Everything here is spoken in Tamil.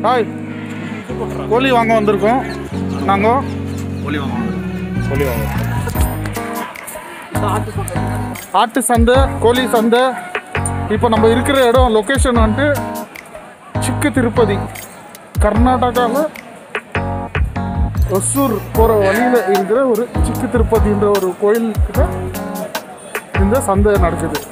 ஹாய் கோழி வாங்க வந்திருக்கோம் நாங்கள் ஒளி வாங்க கோழி வாங்க ஆட்டு சந்தை கோழி சந்தை இப்போ நம்ம இருக்கிற இடம் லொக்கேஷன் வந்துட்டு சிக்கு திருப்பதி கர்நாடகாவில் ஒசூர் போகிற வழியில் இருக்கிற ஒரு சிக்கு திருப்பதின்ற ஒரு கோயில்கிட்ட இந்த சந்தை நடக்குது